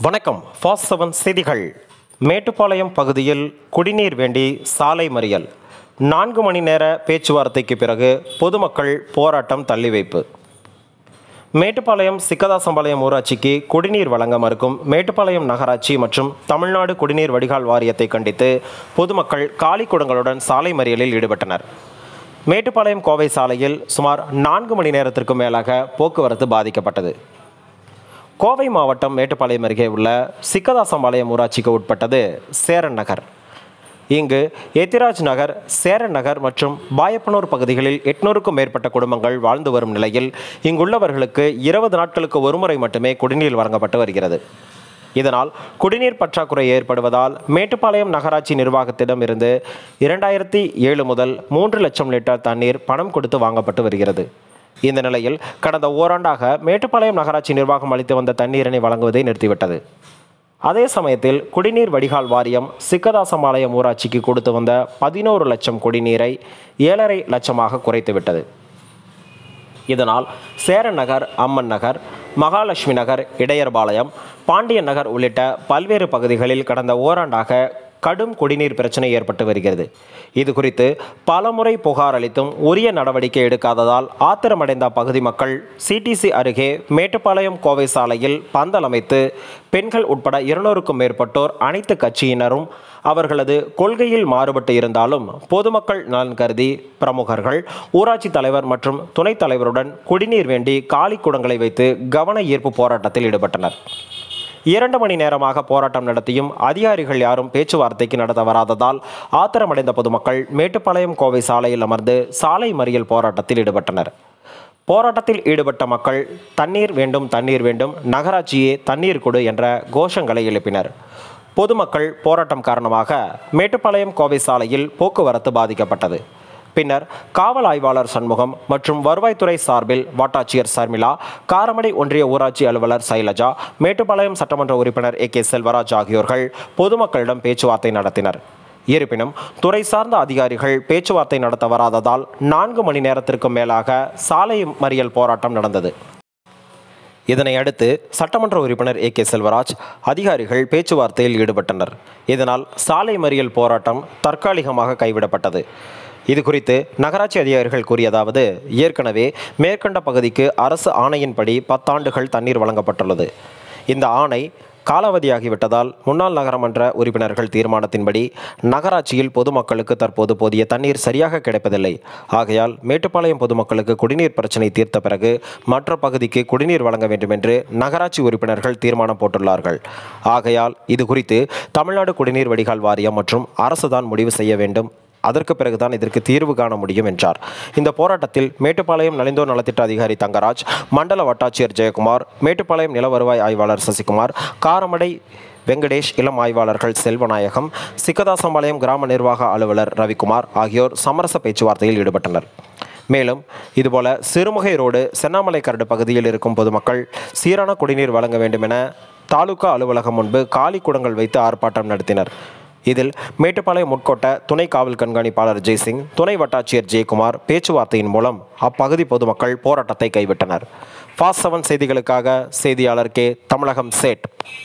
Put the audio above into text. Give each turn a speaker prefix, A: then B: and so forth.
A: வணக்கம் fast seven செய்திகள் மேட்டுப்பாளையம் பகுதியில் குடிநீர் வேண்டி சாலை மறியல் நான்கு மணி நேர பேச்சுவார்த்தைக்கு பிறகு பொதுமக்கள் போராட்டம் தள்ளி வைப்பு மேட்டுப்பாளையம் சிக்கதாசம்பாளையம் ஊராட்சிக்கு குடிநீர் வழங்க மறுக்கும் மேட்டுப்பாளையம் நகராட்சி மற்றும் தமிழ்நாடு குடிநீர் வடிகால் வாரியத்தை கண்டித்து பொதுமக்கள் காலி குடங்களுடன் சாலை மறியலில் ஈடுபட்டனர் மேட்டுப்பாளையம் கோவை சாலையில் சுமார் நான்கு மணி நேரத்திற்கும் மேலாக போக்குவரத்து பாதிக்கப்பட்டது கோவை மாவட்டம் மேட்டுப்பாளையம் அருகே உள்ள சிக்கதாசம்பாளையம் ஊராட்சிக்கு உட்பட்டது சேரன் நகர் இங்கு எத்திராஜ் நகர் சேரன் நகர் மற்றும் பாயப்பனூர் பகுதிகளில் எட்நூறுக்கும் மேற்பட்ட குடும்பங்கள் வாழ்ந்து வரும் நிலையில் இங்குள்ளவர்களுக்கு இருபது நாட்களுக்கு ஒருமுறை மட்டுமே குடிநீர் வழங்கப்பட்டு வருகிறது இதனால் குடிநீர் பற்றாக்குறை ஏற்படுவதால் மேட்டுப்பாளையம் நகராட்சி நிர்வாகத்திடம் இருந்து இரண்டாயிரத்தி ஏழு முதல் மூன்று லட்சம் லிட்டர் தண்ணீர் பணம் கொடுத்து வாங்கப்பட்டு வருகிறது இந்த நிலையில் கடந்த ஓராண்டாக மேட்டுப்பாளையம் நகராட்சி நிர்வாகம் அளித்து வந்த தண்ணீரினை வழங்குவதை நிறுத்திவிட்டது அதே சமயத்தில் குடிநீர் வடிகால் வாரியம் சிக்கதாசம்பாளையம் ஊராட்சிக்கு கொடுத்து வந்த பதினோரு லட்சம் குடிநீரை ஏழரை லட்சமாக குறைத்துவிட்டது இதனால் சேரன் நகர் அம்மன் நகர் மகாலட்சுமி நகர் இடையர்பாளையம் பாண்டியன் நகர் உள்ளிட்ட பல்வேறு பகுதிகளில் கடந்த ஓராண்டாக கடும் குடிநீர் பிரச்சனை ஏற்பட்டு வருகிறது இது குறித்து பலமுறை புகார் அளித்தும் உரிய நடவடிக்கை எடுக்காததால் ஆத்திரமடைந்த அப்பகுதி மக்கள் சிடிசி அருகே மேட்டுப்பாளையம் கோவை சாலையில் பந்தல் அமைத்து பெண்கள் உட்பட இருநூறுக்கும் மேற்பட்டோர் அனைத்து கட்சியினரும் அவர்களது கொள்கையில் மாறுபட்டு இருந்தாலும் பொதுமக்கள் நலன் கருதி பிரமுகர்கள் ஊராட்சி தலைவர் மற்றும் துணைத் தலைவருடன் குடிநீர் வேண்டி காலி குடங்களை வைத்து கவன ஈர்ப்பு போராட்டத்தில் ஈடுபட்டனர் இரண்டு மணி நேரமாக போராட்டம் நடத்தியும் அதிகாரிகள் யாரும் பேச்சுவார்த்தைக்கு நடத்த வராததால் ஆத்திரமடைந்த பொதுமக்கள் மேட்டுப்பாளையம் கோவை சாலையில் அமர்ந்து சாலை மறியல் போராட்டத்தில் ஈடுபட்டனர் போராட்டத்தில் ஈடுபட்ட மக்கள் தண்ணீர் வேண்டும் தண்ணீர் வேண்டும் நகராட்சியே தண்ணீர் கொடு என்ற கோஷங்களை எழுப்பினர் பொதுமக்கள் போராட்டம் காரணமாக மேட்டுப்பாளையம் கோவை சாலையில் போக்குவரத்து பாதிக்கப்பட்டது பின்னர் காவல் ஆய்வாளர் சண்முகம் மற்றும் வருவாய்த்துறை சார்பில் வட்டாட்சியர் சர்மிளா காரமடை ஒன்றிய ஊராட்சி அலுவலர் சைலஜா மேட்டுப்பாளையம் சட்டமன்ற உறுப்பினர் ஏ கே செல்வராஜ் ஆகியோர்கள் பொதுமக்களிடம் பேச்சுவார்த்தை நடத்தினர் இருப்பினும் துறை சார்ந்த அதிகாரிகள் பேச்சுவார்த்தை நடத்த வராததால் நான்கு மணி நேரத்திற்கும் மேலாக சாலை மறியல் போராட்டம் நடந்தது இதனை அடுத்து சட்டமன்ற உறுப்பினர் ஏ கே செல்வராஜ் அதிகாரிகள் பேச்சுவார்த்தையில் ஈடுபட்டனர் இதனால் சாலை மறியல் போராட்டம் தற்காலிகமாக கைவிடப்பட்டது இது குறித்து நகராட்சி அதிகாரிகள் கூறியதாவது ஏற்கனவே மேற்கண்ட பகுதிக்கு அரசு ஆணையின்படி பத்தாண்டுகள் தண்ணீர் வழங்கப்பட்டுள்ளது இந்த ஆணை காலாவதியாகிவிட்டதால் முன்னாள் நகரமன்ற உறுப்பினர்கள் தீர்மானத்தின்படி நகராட்சியில் பொதுமக்களுக்கு தற்போது போதிய தண்ணீர் சரியாக கிடைப்பதில்லை ஆகையால் மேட்டுப்பாளையம் பொதுமக்களுக்கு குடிநீர் பிரச்சனை தீர்த்த பிறகு மற்ற பகுதிக்கு குடிநீர் வழங்க வேண்டும் என்று நகராட்சி உறுப்பினர்கள் தீர்மானம் போட்டுள்ளார்கள் ஆகையால் இது குறித்து தமிழ்நாடு குடிநீர் வடிகால் வாரியம் மற்றும் அரசுதான் முடிவு செய்ய வேண்டும் அதற்கு பிறகுதான் இதற்கு தீர்வு காண முடியும் என்றார் இந்த போராட்டத்தில் மேட்டுப்பாளையம் நலிந்தோர் நலத்திட்ட அதிகாரி தங்கராஜ் மண்டல வட்டாட்சியர் ஜெயக்குமார் மேட்டுப்பாளையம் நில வருவாய் ஆய்வாளர் சசிகுமார் காரமடை வெங்கடேஷ் இளம் ஆய்வாளர்கள் செல்வநாயகம் சிக்கதாசம்பாளையம் கிராம நிர்வாக அலுவலர் ரவிக்குமார் ஆகியோர் சமரச பேச்சுவார்த்தையில் ஈடுபட்டனர் மேலும் இதுபோல சிறுமுகை ரோடு சென்னாமலை கரடு பகுதியில் இருக்கும் பொதுமக்கள் சீரான குடிநீர் வழங்க வேண்டும் என தாலுகா அலுவலகம் முன்பு காலி குடங்கள் வைத்து ஆர்ப்பாட்டம் நடத்தினர் இதில் மேட்டுப்பாளையம் உட்கோட்ட துணை காவல் கண்காணிப்பாளர் ஜெய்சிங் துணை வட்டாட்சியர் ஜெயக்குமார் பேச்சுவார்த்தையின் மூலம் அப்பகுதி பொதுமக்கள் போராட்டத்தை கைவிட்டனர் ஃபாஸ்ட் செவன் செய்திகளுக்காக செய்தியாளர் கே தமிழகம் சேட்